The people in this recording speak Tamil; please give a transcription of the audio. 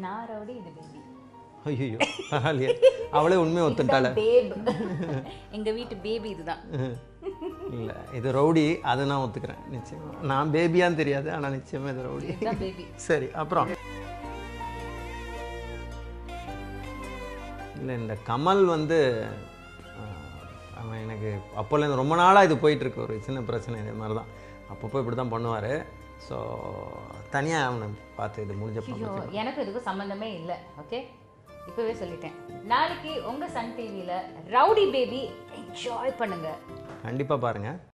நான் ரவுடி இது பேபி ஐயோ பரவாயில்லையே அவளே உண்மையை ஒத்துட்டாள பேப் எங்க வீட்டு பேபி இதுதான் இல்லை இது ரவுடி அதை நான் ஒத்துக்கிறேன் நிச்சயமா நான் பேபியான்னு தெரியாது ஆனால் நிச்சயமா இது ரவுடி இதுதான் பேபி சரி அப்புறம் இல்லை இந்த கமல் வந்து ஆஹ், அவன் எனக்கு அப்போலேருந்து ரொம்ப நாளாக இது போயிட்டுருக்கு ஒரு சின்ன பிரச்சனை இதே மாதிரி தான் அப்பப்போ இப்படி தான் பண்ணுவார் ஸோ தனியாக அவனை பார்த்து இது முடிஞ்ச ஐயோ எனக்கு இதுக்கும் சம்மந்தமே இல்லை ஓகே இப்பவே சொல்லிட்டேன் நாளைக்கு உங்க சன் டிவியில ரவுடி பேபி என்ஜாய் பண்ணுங்க கண்டிப்பாக பாருங்கள்